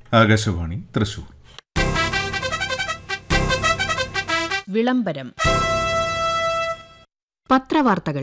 ആകാശവാണി തൃശൂർ വിളംബരം പത്രവാർത്തകൾ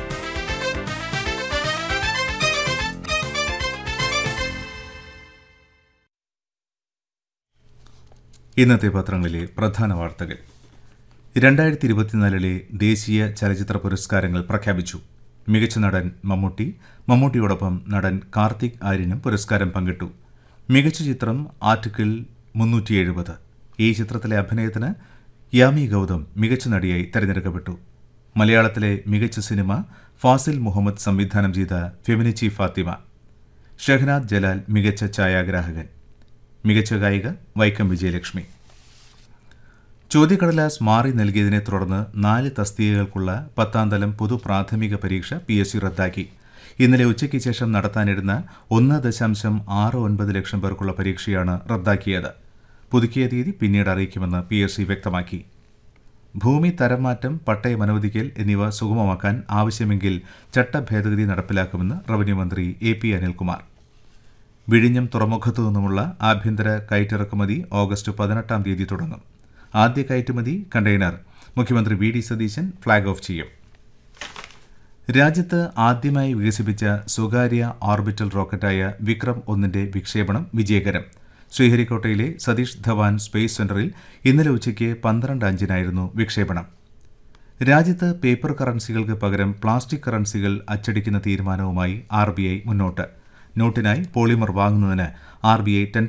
ഇന്നത്തെ പത്രങ്ങളിലെ പ്രധാന വാർത്തകൾ രണ്ടായിരത്തി ഇരുപത്തിനാലിലെ ദേശീയ ചലച്ചിത്ര പുരസ്കാരങ്ങൾ പ്രഖ്യാപിച്ചു മികച്ച നടൻ മമ്മൂട്ടി മമ്മൂട്ടിയോടൊപ്പം നടൻ കാർത്തിക് ആര്യനും പുരസ്കാരം പങ്കിട്ടു മികച്ച ചിത്രം ആർട്ടിക്കിൾ മുന്നൂറ്റി എഴുപത് ഈ ചിത്രത്തിലെ അഭിനയത്തിന് യാമി ഗൗതം മികച്ച നടിയായി തെരഞ്ഞെടുക്കപ്പെട്ടു മലയാളത്തിലെ മികച്ച സിനിമ ഫാസിൽ മുഹമ്മദ് സംവിധാനം ചെയ്ത ഫെമിനിച്ചി ഫാത്തിമ ഷഹനാദ് ജലാൽ മികച്ച ഛായാഗ്രാഹകൻ മികച്ച ഗായിക വൈക്കം വിജയലക്ഷ്മി ചോദ്യക്കടലാസ് മാറി നൽകിയതിനെ തുടർന്ന് നാല് തസ്തികകൾക്കുള്ള പത്താം തലം പൊതു പ്രാഥമിക പരീക്ഷ പി എസ് സി റദ്ദാക്കി ഇന്നലെ ഉച്ചയ്ക്ക് ശേഷം നടത്താനിരുന്ന ഒന്ന് ദശാംശം ആറ് ഒൻപത് ലക്ഷം പേർക്കുള്ള പരീക്ഷയാണ് റദ്ദാക്കിയത് പുതുക്കിയ തീയതി പിന്നീട് അറിയിക്കുമെന്ന് പി എസ് സി വ്യക്തമാക്കി ഭൂമി തരം മാറ്റം പട്ടയം അനുവദിക്കൽ എന്നിവ സുഗമമാക്കാൻ ആവശ്യമെങ്കിൽ ചട്ടഭേദഗതി നടപ്പിലാക്കുമെന്ന് റവന്യൂ മന്ത്രി എ പി അനിൽകുമാർ വിഴിഞ്ഞം തുറമുഖത്തു നിന്നുമുള്ള ആഭ്യന്തര കയറ്റിറക്കുമതി ഓഗസ്റ്റ് പതിനെട്ടാം തീയതി തുടങ്ങും ആദ്യ കയറ്റുമതി കണ്ടെയ്നർ മുഖ്യമന്ത്രി V D Satheesan flag off ചെയ്യും രാജ്യത്ത് ആദ്യമായി വികസിപ്പിച്ച സ്വകാര്യ ഓർബിറ്റൽ റോക്കറ്റായ വിക്രം ഒന്നിന്റെ വിക്ഷേപണം വിജയകരം ശ്രീഹരിക്കോട്ടയിലെ സതീഷ് ധവാൻ സ്പേസ് സെന്ററിൽ ഇന്നലെ ഉച്ചയ്ക്ക് പന്ത്രണ്ട് അഞ്ചിനായിരുന്നു വിക്ഷേപണം രാജ്യത്ത് പേപ്പർ കറൻസികൾക്ക് പകരം പ്ലാസ്റ്റിക് കറൻസികൾ അച്ചടിക്കുന്ന തീരുമാനവുമായി ആർ ബി ഐ മുന്നോട്ട് നോട്ടിനായി പോളിമർ വാങ്ങുന്നതിന് ആർ ബി ഐ ടെൻഡർ